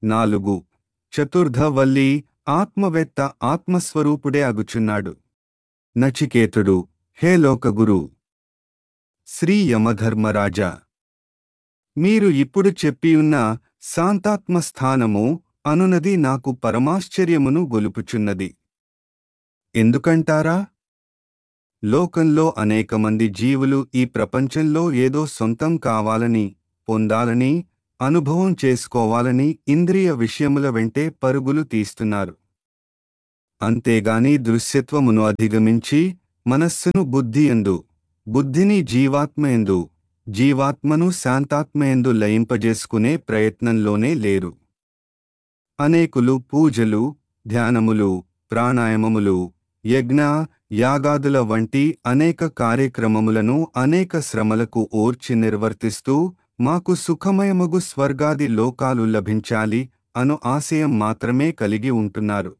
నాలుగు చతుర్థవల్లి ఆత్మవేత్త ఆత్మస్వరూపుడే అగుచున్నాడు నచికేతుడు హే లోకగురు శ్రీ యమధర్మరాజా మీరు ఇప్పుడు చెప్పియున్న శాంతాత్మస్థానము అనునది నాకు పరమాశ్చర్యమును గొలుపుచున్నది ఎందుకంటారా లోకంలో అనేకమంది జీవులు ఈ ప్రపంచంలో ఏదో సొంతం కావాలని పొందాలని అనుభవం చేసుకోవాలని ఇంద్రియ విషయముల వెంటే పరుగులు తీస్తున్నారు అంతేగాని దృశ్యత్వమును అధిగమించి మనస్సును బుద్ధియందు బుద్ధిని జీవాత్మయందు జీవాత్మను శాంతాత్మయందు లయింపజేసుకునే ప్రయత్నంలోనే లేరు అనేకులు పూజలు ధ్యానములు ప్రాణాయామములు యజ్ఞ యాగాదుల వంటి అనేక కార్యక్రమములను అనేక శ్రమలకు ఓర్చి నిర్వర్తిస్తూ మాకు సుఖమయమగు స్వర్గాది లోకాలు లభించాలి అను ఆశయం మాత్రమే కలిగి ఉంటున్నారు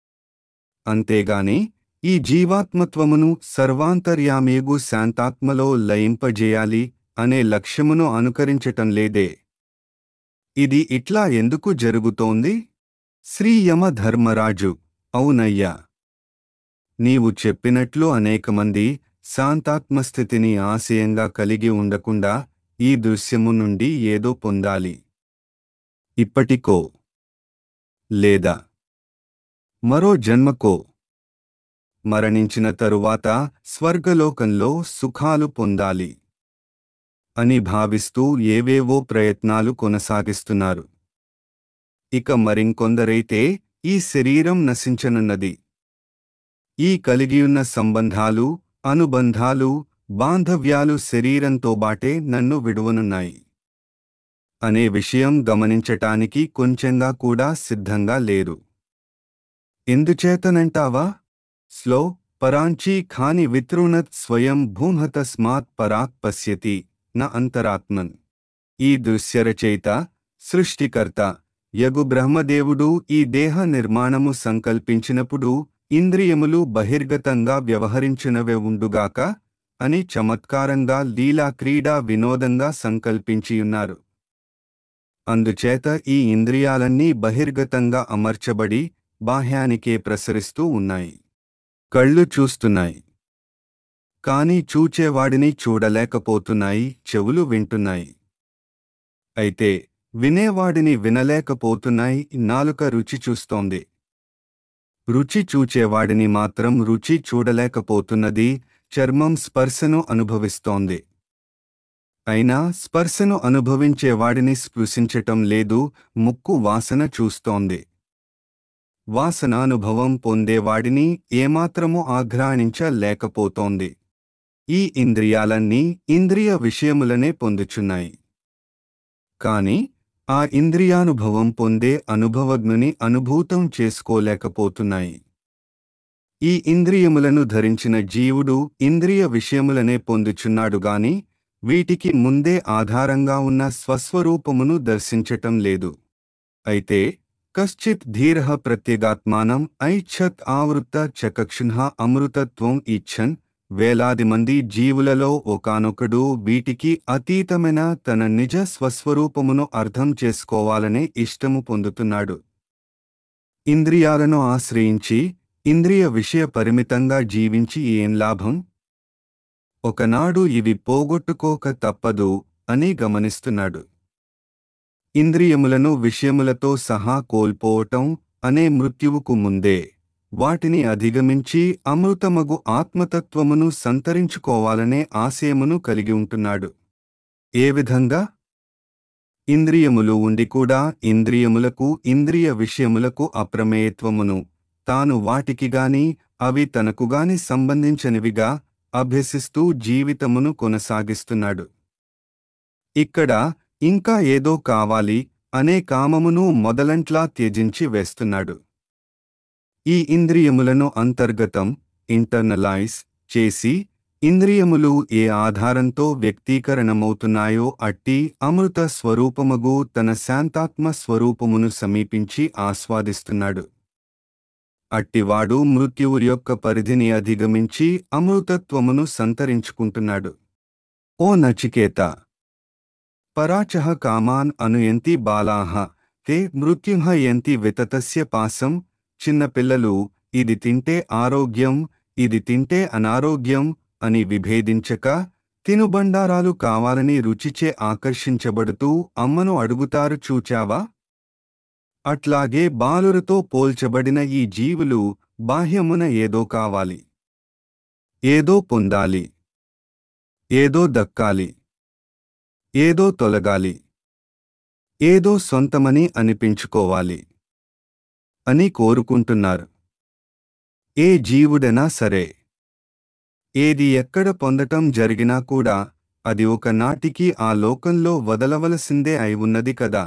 అంతేగాని ఈ జీవాత్మత్వమును సర్వాంతర్యామేగు శాంతాత్మలో లయింపజేయాలి అనే లక్ష్యమును అనుకరించటం లేదే ఇది ఇట్లా ఎందుకు జరుగుతోంది శ్రీ యమ ధర్మరాజు అవునయ్యా నీవు చెప్పినట్లు అనేకమంది శాంతాత్మస్థితిని ఆశయంగా కలిగి ఉండకుండా ఈ దృశ్యము నుండి ఏదో పొందాలి ఇప్పటికో లేదా మరో జన్మకో మరణించిన తరువాత స్వర్గలోకంలో సుఖాలు పొందాలి అని భావిస్తూ ఏవేవో ప్రయత్నాలు కొనసాగిస్తున్నారు ఇక మరింకొందరైతే ఈ శరీరం నశించనున్నది ఈ కలిగియున్న సంబంధాలు అనుబంధాలు బాంధవ్యాలు శరీరంతో బాటే నన్ను విడువనున్నాయి అనే విషయం గమనించటానికి కొంచెంగా కూడా సిద్ధంగా లేరు ఎందుచేతనంటావా స్లో పరాంచీ ఖాని వితృణత్ స్వయం భూమతస్మాత్ పరాక్ పశ్యతి న అంతరాత్మన్ ఈ దృశ్యరచయిత సృష్టికర్త యగు బ్రహ్మదేవుడు ఈ దేహ నిర్మాణము సంకల్పించినప్పుడు ఇంద్రియములు బహిర్గతంగా వ్యవహరించినవే ఉండుగాక అని చమత్కారంగా లీలా క్రీడా వినోదంగా సంకల్పించియున్నారు అందుచేత ఈ ఇంద్రియాలన్నీ బహిర్గతంగా అమర్చబడి బాహ్యానికే ప్రసరిస్తూ ఉన్నాయి కళ్ళు చూస్తున్నాయి కాని చూచేవాడిని చూడలేకపోతున్నాయి చెవులు వింటున్నాయి అయితే వినేవాడిని వినలేకపోతున్నాయి నాలుక రుచి చూస్తోంది రుచి చూచేవాడిని మాత్రం రుచి చూడలేకపోతున్నది చర్మం స్పర్శను అనుభవిస్తోంది అయినా స్పర్శను అనుభవించేవాడిని స్పృశించటం లేదు ముక్కు వాసన చూస్తోంది వాసనానుభవం పొందేవాడిని ఏమాత్రమూ ఆఘ్రాణించలేకపోతోంది ఈ ఇంద్రియాలన్నీ ఇంద్రియ విషయములనే పొందుచున్నాయి కాని ఆ ఇంద్రియానుభవం పొందే అనుభవజ్ఞుని అనుభూతం చేసుకోలేకపోతున్నాయి ఈ ఇంద్రియములను ధరించిన జీవుడు ఇంద్రియ విషయములనే పొందుచున్నాడు గాని వీటికి ముందే ఆధారంగా ఉన్న స్వస్వరూపమును దర్శించటం లేదు అయితే కశ్చిత్ ధీర ప్రత్యేగాత్మానం ఐచ్ఛత్ ఆవృత్త చకక్షుణ అమృతత్వం ఇచ్చన్ వేలాది మంది జీవులలో ఒకానొకడు వీటికి అతీతమైన తన నిజ స్వస్వరూపమును అర్థం చేసుకోవాలనే ఇష్టము పొందుతున్నాడు ఇంద్రియాలను ఆశ్రయించి ఇంద్రియ విషయ పరిమితంగా జీవించి ఏం లాభం ఒకనాడు ఇవి పోగొట్టుకోక తప్పదు అని గమనిస్తున్నాడు ఇంద్రియములను విషయములతో సహా కోల్పోవటం అనే మృత్యువుకు ముందే వాటిని అధిగమించి అమృతమగు ఆత్మతత్వమును సంతరించుకోవాలనే ఆశయమును కలిగి ఉంటున్నాడు ఏ విధంగా ఇంద్రియములు ఉండి కూడా ఇంద్రియములకు ఇంద్రియ విషయములకు అప్రమేయత్వమును తాను వాటికి గాని అవి తనకుగాని సంబంధించనివిగా అభ్యసిస్తూ జీవితమును కొనసాగిస్తున్నాడు ఇక్కడ ఇంకా ఏదో కావాలి అనే కామమును మొదలంట్లా త్యజించి వేస్తున్నాడు ఈ ఇంద్రియములను అంతర్గతం ఇంటర్నలైజ్ చేసి ఇంద్రియములు ఏ ఆధారంతో వ్యక్తీకరణమవుతున్నాయో అట్టి అమృత స్వరూపమగు తన శాంతాత్మ స్వరూపమును సమీపించి ఆస్వాదిస్తున్నాడు అట్టివాడు మృత్యువు యొక్క పరిధిని అధిగమించి అమృతత్వమును సంతరించుకుంటున్నాడు ఓ నచికేత పరాచః కామాన్ అనుయంతి బాలాః తే మృత్యుహయంతి వితతస్య పాసం చిన్నపిల్లలు ఇది తింటే ఆరోగ్యం ఇది తింటే అనారోగ్యం అని విభేదించక తినుబండారాలు కావాలని రుచిచే ఆకర్షించబడుతూ అమ్మను అడుగుతారు చూచావా అట్లాగే బాలురతో పోల్చబడిన ఈ జీవులు బాహ్యమున ఏదో కావాలి ఏదో పొందాలి ఏదో దక్కాలి ఏదో తొలగాలి ఏదో సొంతమని అనిపించుకోవాలి అని కోరుకుంటున్నారు ఏ జీవుడైనా సరే ఏది ఎక్కడ పొందటం జరిగినా కూడా అది ఒకనాటికి ఆ లోకంలో వదలవలసిందే అయి ఉన్నది కదా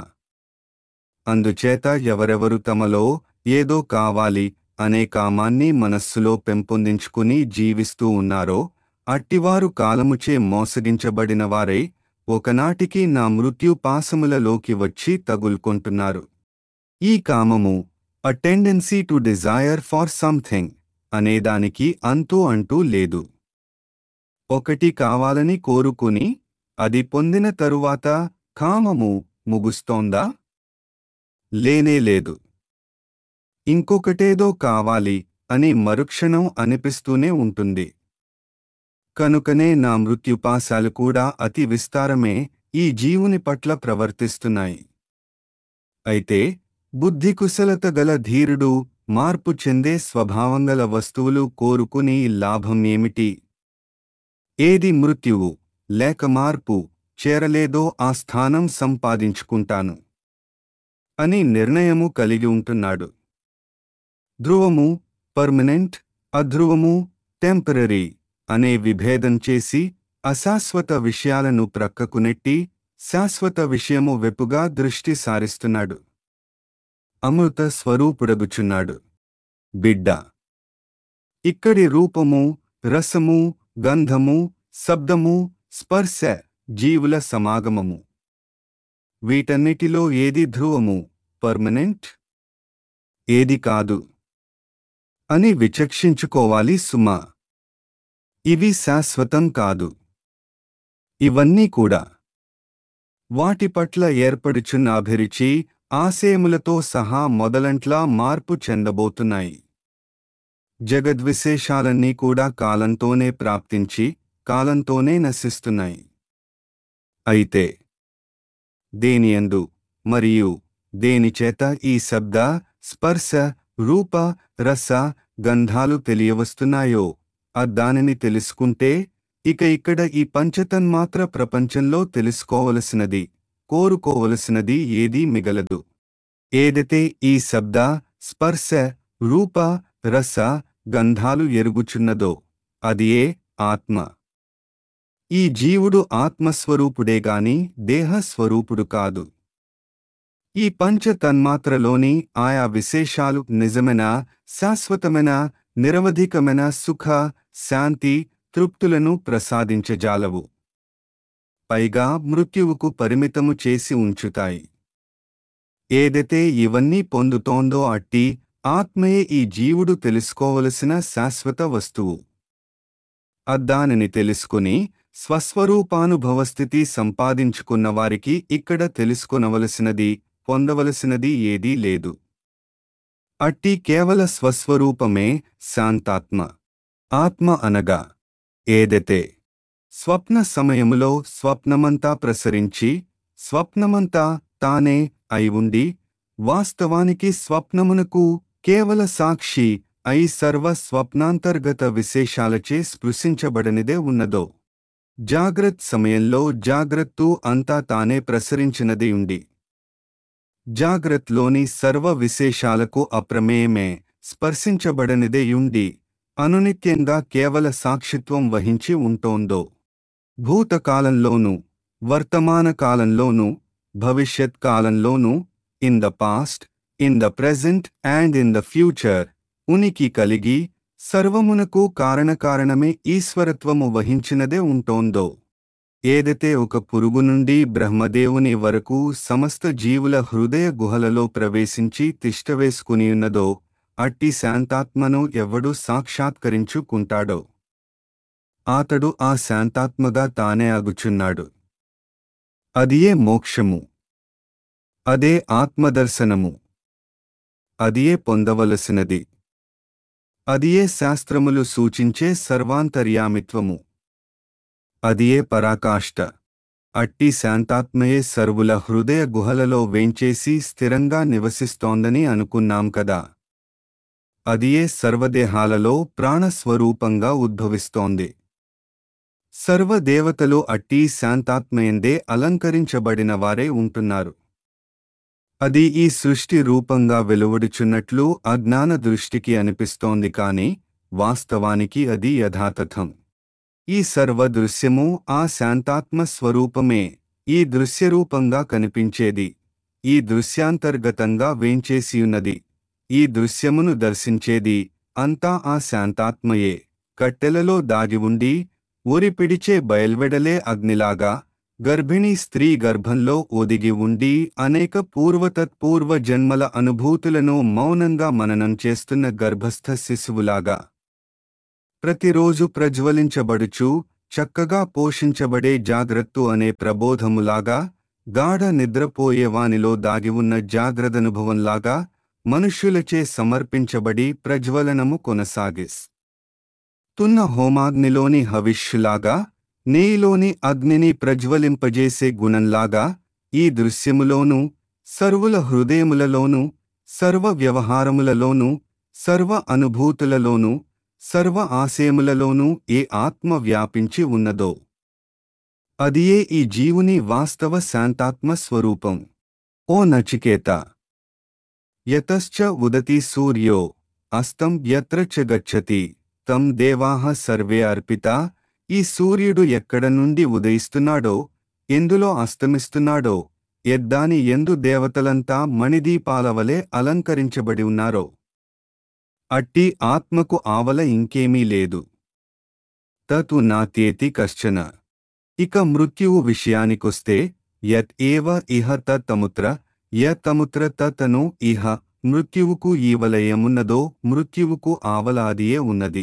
అందుచేత ఎవరెవరు తమలో ఏదో కావాలి అనే కామాన్ని మనస్సులో పెంపొందించుకుని జీవిస్తూ ఉన్నారో అట్టివారు కాలముచే మోసగించబడిన వారై ఒకనాటికి నా మృత్యు పాసములలోకి వచ్చి తగులుకొంటున్నారు ఈ కామము a tendency to desire for something అనేదానికి అంతూ అంటూ లేదు ఒకటి కావాలని కోరుకుని అది పొందిన తరువాత కామము ముగుస్తోందా లేనే లేదు ఇంకొకటేదో కావాలి అని మరుక్షణం అనిపిస్తూనే ఉంటుంది కనుకనే నా మృత్యుపాశాలు కూడా అతి విస్తారమే ఈ జీవుని పట్ల ప్రవర్తిస్తున్నాయి అయితే బుద్ధి కుశలత గల ధీరుడు మార్పు చెందే స్వభావంగల వస్తువులు కోరుకుని లాభం ఏమిటి ఏది మృత్యువు లేక మార్పు చేరలేదో ఆ స్థానం సంపాదించుకుంటాను అని నిర్ణయము కలిగి ఉంటున్నాడు ధ్రువము పర్మనెంట్ అధ్రువము టెంపరరీ అనే విభేదం చేసి అశాశ్వత విషయాలను ప్రక్కకు నెట్టి శాశ్వత విషయము వెపుగా దృష్టి సారిస్తున్నాడు అమృత స్వరూపుడగుచున్నాడు బిడ్డ ఇక్కడి రూపము రసము గంధము శబ్దము స్పర్శ జీవుల సమాగమము వీటన్నిటిలో ఏది ధ్రువము పర్మనెంట్ ఏది కాదు అని విచక్షించుకోవాలి సుమా ఇవి శాశ్వతం కాదు ఇవన్నీ కూడా వాటి పట్ల ఏర్పడుచున్న అభిరుచి ఆశయములతో సహా మొదలంట్లా మార్పు చెందబోతున్నాయి జగద్విశేషాలన్నీ కూడా కాలంతోనే ప్రాప్తించి కాలంతోనే నశిస్తున్నాయి అయితే దేనియందు మరియు దేనిచేత ఈ శబ్ద స్పర్శ రూప రస గంధాలు తెలియవస్తున్నాయో ఆ దానిని తెలుసుకుంటే ఇక ఇక్కడ ఈ పంచతన్మాత్ర ప్రపంచంలో తెలుసుకోవలసినది కోరుకోవలసినది ఏదీ మిగలదు ఏదైతే ఈ శబ్ద స్పర్శ రూప రస గంధాలు ఎరుగుచున్నదో అది ఏ ఆత్మ ఈ జీవుడు ఆత్మస్వరూపుడే గాని దేహస్వరూపుడు కాదు ఈ పంచ తన్మాత్రలోని ఆయా విశేషాలు నిజమైన శాశ్వతమైన నిరవధికమైన సుఖ శాంతి తృప్తులను ప్రసాదించజాలవు పైగా మృత్యువుకు పరిమితము చేసి ఉంచుతాయి ఏదైతే ఇవన్నీ పొందుతోందో అట్టి ఆత్మయే ఈ జీవుడు తెలుసుకోవలసిన శాశ్వత వస్తువు అద్దానిని తెలుసుకుని స్వస్వరూపానుభవస్థితి సంపాదించుకున్న వారికి ఇక్కడ తెలుసుకొనవలసినది పొందవలసినది ఏదీ లేదు అట్టి కేవల స్వస్వరూపమే శాంతాత్మ ఆత్మ అనగా ఏదైతే స్వప్న సమయములో స్వప్నమంతా ప్రసరించి స్వప్నమంతా తానే అయి ఉండి వాస్తవానికి స్వప్నమునకు కేవల సాక్షి అయి సర్వ స్వప్నాంతర్గత విశేషాలచే స్పృశించబడనిదే ఉన్నదో జాగ్రత్ సమయంలో జాగ్రత్తు అంతా తానే ప్రసరించినది ఉండి జాగ్రత్లోని సర్వ విశేషాలకు అప్రమేయమే స్పర్శించబడనిదే యుండి అనునిత్యంగా కేవల సాక్షిత్వం వహించి ఉంటోందో భూతకాలంలోనూ వర్తమాన కాలంలోనూ భవిష్యత్ కాలంలోనూ in the past in the present and in the future ఉనికి కలిగి సర్వమునకు కారణకారణమే ఈశ్వరత్వము వహించినదే ఉంటోందో ఏదైతే ఒక పురుగు నుండి బ్రహ్మదేవుని వరకు సమస్త జీవుల హృదయ గుహలలో ప్రవేశించి తిష్టవేసుకునియున్నదో అట్టి శాంతాత్మను ఎవడు సాక్షాత్కరించుకుంటాడో అతడు ఆ శాంతాత్మగా తానే అగుచున్నాడు అదియే మోక్షము అదే ఆత్మదర్శనము అదియే పొందవలసినది అదియే శాస్త్రములు సూచించే సర్వాంతర్యామిత్వము అదియే పరాకాష్ట అట్టి శాంతాత్మయే సర్వుల హృదయ గుహలలో వేంచేసి స్థిరంగా నివసిస్తోందని అనుకున్నాం కదా అదియే సర్వదేహాలలో ప్రాణస్వరూపంగా ఉద్భవిస్తోంది సర్వదేవతలు అట్టి శాంతాత్మయందే అలంకరించబడిన వారే ఉంటున్నారు అది ఈ సృష్టి రూపంగా వెలువడుచున్నట్లు అజ్ఞాన దృష్టికి అనిపిస్తోంది కాని వాస్తవానికి అది యథాతథం ఈ సర్వ దృశ్యము ఆ శాంతాత్మ స్వరూపమే ఈ దృశ్యరూపంగా కనిపించేది ఈ దృశ్యాంతర్గతంగా వేంచేసియున్నది ఈ దృశ్యమును దర్శించేది అంతా ఆ శాంతాత్మయే కట్టెలలో దాగి ఉండి ఊరిపిడిచే బయల్వెడలే అగ్నిలాగా గర్భిణీ స్త్రీ గర్భంలో ఒదిగి ఉండి అనేక పూర్వతత్పూర్వ జన్మల అనుభూతులను మౌనంగా మననం చేస్తున్న గర్భస్థ శిశువులాగా ప్రతిరోజు ప్రజ్వలించబడుచు చక్కగా పోషించబడే జాగ్రత్త అనే ప్రబోధములాగా గాఢ నిద్రపోయేవానిలో దాగి ఉన్న జాగ్రదనుభవంలాగా మనుష్యులచే సమర్పించబడి ప్రజ్వలనము కొనసాగిస్ తున్న హోమాగ్నిలోని హవిష్యులాగా నేయిలోని అగ్నిని ప్రజ్వలింపజేసే గుణంలాగా ఈ దృశ్యములోనూ సర్వుల హృదయములలోనూ సర్వ వ్యవహారములలోనూ సర్వ అనుభూతులలోనూ సర్వ ఆశయములలోనూ ఏ ఆత్మ వ్యాపించి ఉన్నదో అదియే ఈ జీవుని వాస్తవ శాంతాత్మ స్వరూపం ఓ నచికేత యతశ్చ ఉదతి సూర్యో అస్తం యత్ర చ గచ్చతి తం దేవాహ సర్వే అర్పిత ఈ సూర్యుడు ఎక్కడ నుండి ఉదయిస్తున్నాడో ఎందులో అస్తమిస్తున్నాడో ఎద్దాని ఎందు దేవతలంతా మణిదీపాలవలే అలంకరించబడి ఉన్నారో అట్టి ఆత్మకు ఆవల ఇంకేమీ లేదు తతు నాత్యేతి కశ్చన ఇక మృత్యువు విషయానికొస్తే యత్ ఏవ ఇహ తముత్ర యతముత్ర తతను ఇహ మృత్యువుకు ఈవలయమున్నదో మృత్యువుకు ఆవలాదియే ఉన్నది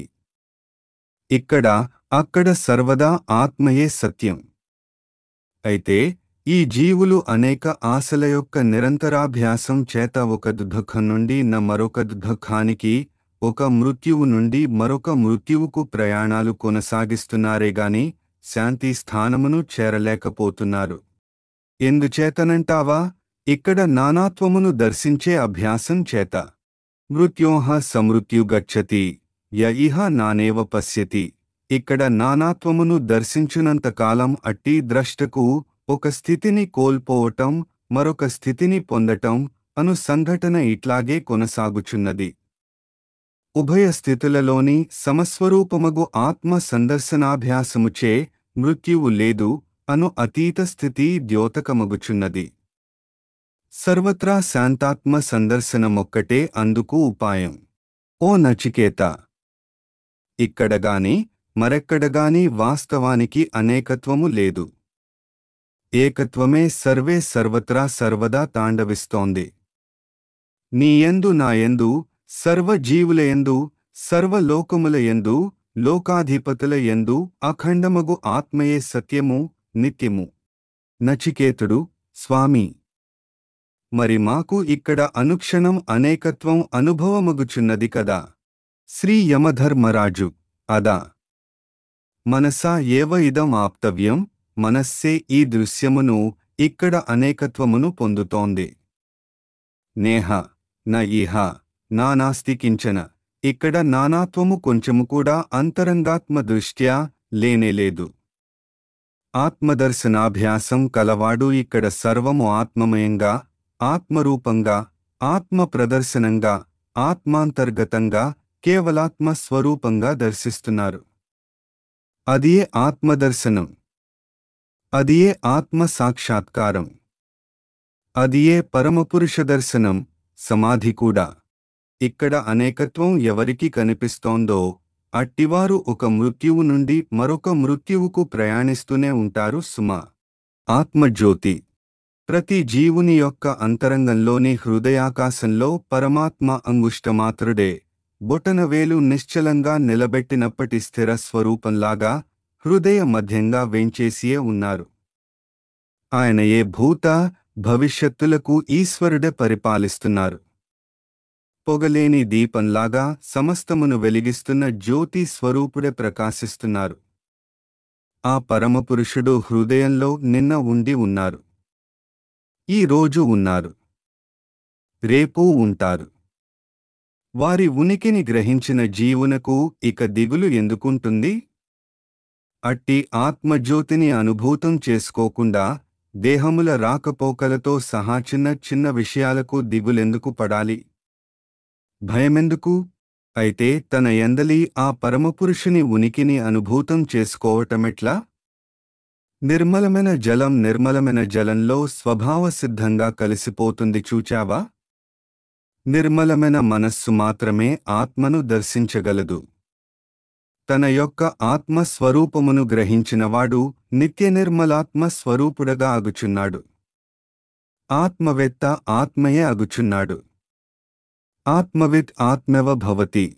ఇక్కడ అక్కడ సర్వదా ఆత్మయే సత్యం అయితే ఈ జీవులు అనేక ఆశల యొక్క నిరంతరాభ్యాసం చేత ఒక దుఃఖం నుండి న మరొక దుఃఖానికి ఒక మృత్యువు నుండి మరొక మృత్యువుకు ప్రయాణాలు కొనసాగిస్తున్నారే గాని శాంతి స్థానమును చేరలేకపోతున్నారు ఎందుచేతనంటావా ఇక్కడ నానాత్వమును దర్శించే అభ్యాసం చేత మృత్యోహ సమృత్యు గచ్చతి య ఇహ నానేవ పశ్యతి ఇక్కడ నానాత్వమును దర్శించునంతకాలం అట్టి ద్రష్టకు ఒక స్థితిని కోల్పోవటం మరొక స్థితిని పొందటం అను సంఘటన ఇట్లాగే కొనసాగుచున్నది ఉభయ స్థితులలోని సమస్వరూపమగు ఆత్మ సందర్శనాభ్యాసముచే మృత్యువు లేదు అను అతీత స్థితి ద్యోతకమగుచున్నది సర్వత్రా శాంతాత్మ సందర్శనమొక్కటే అందుకు ఉపాయం ఓ నచికేత ఇక్కడగాని మరెక్కడగాని వాస్తవానికి అనేకత్వము లేదు ఏకత్వమే సర్వే సర్వత్రా సర్వదా తాండవిస్తోంది నీయందు నాయందు సర్వజీవులయందు సర్వలోకములయందు లోకాధిపతుల యందు అఖండమగు ఆత్మయే సత్యము నిత్యము నచికేతుడు స్వామి మరి మాకు ఇక్కడ అనుక్షణం అనేకత్వం అనుభవమగుచున్నది కదా శ్రీ యమధర్మరాజు అదా మనసా ఏవ ఇదం ఆప్తవ్యం మనస్సే ఈ దృశ్యమును ఇక్కడ అనేకత్వమును పొందుతోంది నేహ న ఇహ నా నాస్తి కించన ఇక్కడ నానాత్వము కొంచెము కూడా అంతరంగాత్మ దృష్ట్యా లేనేలేదు ఆత్మదర్శనాభ్యాసం కలవాడు ఇక్కడ సర్వము ఆత్మమయంగా ఆత్మరూపంగా ఆత్మ ప్రదర్శనంగా ఆత్మాంతర్గతంగా కేవలాత్మ స్వరూపంగా దర్శిస్తున్నారు అదియే ఆత్మదర్శనం అదియే ఆత్మ సాక్షాత్కారం అదియే పరమపురుష దర్శనం సమాధి కూడా ఇక్కడ అనేకత్వం ఎవరికి కనిపిస్తోందో అట్టివారు ఒక మృత్యువు నుండి మరొక మృత్యువుకు ప్రయాణిస్తూనే ఉంటారు సుమ ఆత్మజ్యోతి ప్రతి జీవుని యొక్క అంతరంగంలోని హృదయాకాశంలో పరమాత్మ అంగుష్టమాత్రుడే బొటనవేలు నిశ్చలంగా నిలబెట్టినప్పటి స్థిర స్వరూపంలాగా హృదయ మధ్యంగా వేంచేసియే ఉన్నారు ఆయనయే భూత భవిష్యత్తులకు ఈశ్వరుడే పరిపాలిస్తున్నారు పొగలేని దీపంలాగా సమస్తమును వెలిగిస్తున్న జ్యోతి స్వరూపుడే ప్రకాశిస్తున్నారు ఆ పరమపురుషుడు హృదయంలో నిన్న ఉండి ఉన్నారు ఈ రోజు ఉన్నారు రేపు ఉంటారు వారి ఉనికిని గ్రహించిన జీవునకు ఇక దిగులు ఎందుకుంటుంది అట్టి ఆత్మజ్యోతిని అనుభూతం చేసుకోకుండా దేహముల రాకపోకలతో సహా చిన్న చిన్న విషయాలకు దిగులెందుకు పడాలి భయమెందుకు అయితే తన ఎందలి ఆ పరమపురుషుని ఉనికిని అనుభూతం చేసుకోవటమెట్లా నిర్మలమైన జలం నిర్మలమైన జలంలో స్వభావసిద్ధంగా కలిసిపోతుంది చూచావా నిర్మలమైన మనస్సు మాత్రమే ఆత్మను దర్శించగలదు తన యొక్క ఆత్మస్వరూపమును గ్రహించినవాడు నిత్య నిర్మలాత్మ స్వరూపుడగా అగుచున్నాడు ఆత్మవేత్త ఆత్మయే అగుచున్నాడు ఆత్మవిత్ ఆత్మవ భవతి